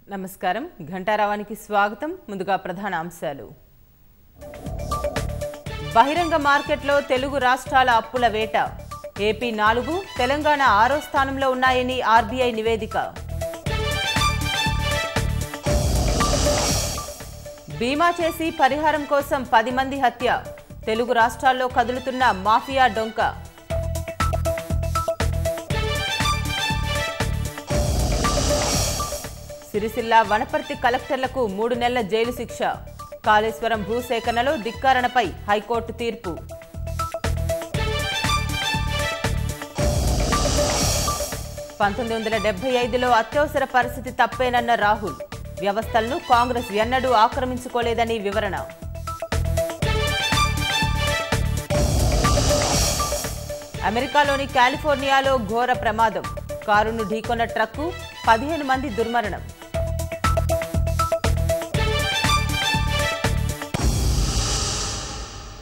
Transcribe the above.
నమస్కారం ఘంటారావానికి స్వాగతం ముందుగా ప్రధాన అంశాలు బహిరంగ మార్కెట్లో తెలుగు రాష్ట్రాల అప్పుల వేట ఏపీ నాలుగు తెలంగాణ ఆరో స్థానంలో ఉన్నాయని ఆర్బీఐ నివేదిక బీమా చేసి పరిహారం కోసం పది మంది హత్య తెలుగు రాష్ట్రాల్లో కదులుతున్న మాఫియా డొంక సిరిసిల్ల వనపర్తి కలెక్టర్లకు మూడు నెలల జైలు శిక్ష కాళేశ్వరం భూసేకరణలో ధిక్కారణపై హైకోర్టు తీర్పు పంతొమ్మిది వందల డెబ్బై ఐదులో అత్యవసర పరిస్థితి తప్పేనన్న రాహుల్ వ్యవస్థలను కాంగ్రెస్ ఎన్నడూ ఆక్రమించుకోలేదని వివరణ అమెరికాలోని కాలిఫోర్నియాలో ఘోర ప్రమాదం కారును ఢీకొన్న ట్రక్కు పదిహేను మంది దుర్మరణం